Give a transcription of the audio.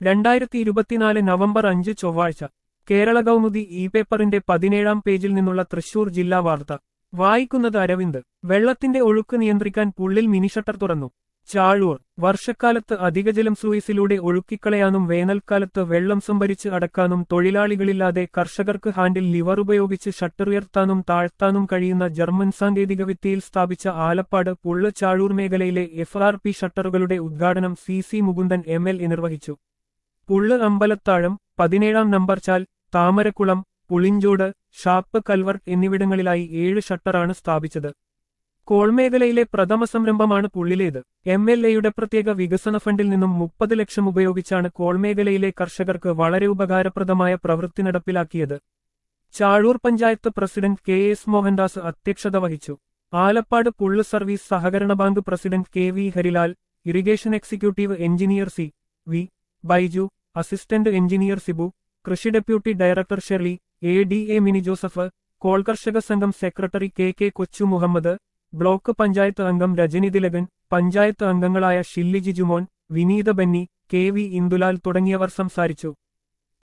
രണ്ടായിരത്തി ഇരുപത്തിനാല് നവംബർ അഞ്ച് ചൊവ്വാഴ്ച കേരള കൗമുദി ഇ പേപ്പറിന്റെ പതിനേഴാം പേജിൽ നിന്നുള്ള തൃശൂർ ജില്ലാ വാർത്ത വായിക്കുന്നത് അരവിന്ദ് വെള്ളത്തിന്റെ ഒഴുക്ക് നിയന്ത്രിക്കാൻ പുള്ളിൽ മിനിഷട്ടർ തുറന്നു ചാഴൂർ വർഷക്കാലത്ത് അധികജലം സൂയിസിലൂടെ ഒഴുക്കിക്കളയാനും വേനൽക്കാലത്ത് വെള്ളം സംഭരിച്ച് അടക്കാനും തൊഴിലാളികളില്ലാതെ കർഷകർക്ക് ഹാൻഡിൽ ലിവർ ഉപയോഗിച്ച് ഷട്ടർ ഉയർത്താനും താഴ്ത്താനും കഴിയുന്ന ജർമ്മൻ സാങ്കേതികവിദ്യയിൽ സ്ഥാപിച്ച ആലപ്പാട് പുള്ള് ചാഴൂർ മേഖലയിലെ എഫ് ആർ പി ഷട്ടറുകളുടെ ഉദ്ഘാടനം C C Mukundan M L A നിർവഹിച്ചു പുള്ള് അമ്പലത്താഴം പതിനേഴാം നമ്പർ ചാൽ താമരക്കുളം പുളിഞ്ചോട് ഷാപ്പ് കൽവർട്ട് എന്നിവിടങ്ങളിലായി ഏഴ് ഷട്ടറാണ് സ്ഥാപിച്ചത് കോൾമേഖലയിലെ പ്രഥമ സംരംഭമാണ് പുള്ളിലേത് എം എൽ എയുടെ പ്രത്യേക വികസന ഫണ്ടിൽ നിന്നും മുപ്പത് ലക്ഷം ഉപയോഗിച്ചാണ് കോൾമേഖലയിലെ കർഷകർക്ക് വളരെ ഉപകാരപ്രദമായ പ്രവൃത്തി നടപ്പിലാക്കിയത് Chazhoor panchayat president K S Mohandas അധ്യക്ഷത വഹിച്ചു ആലപ്പാട് പുള്ള് സർവീസ് സഹകരണ bank president K V Harilal irrigation executive engineer C V Baiju assistant engineer Sibu കൃഷി deputy director Shirley A D A Mini Joseph കോൾ കർഷക സംഘം സെക്രട്ടറി കെ കെ കൊച്ചു മുഹമ്മദ് ബ്ലോക്ക് പഞ്ചായത്ത് അംഗം രജനി തിലകൻ പഞ്ചായത്ത് അംഗങ്ങളായ Shilly Jijumon Vineetha Benny K V Indulal തുടങ്ങിയവർ സംസാരിച്ചു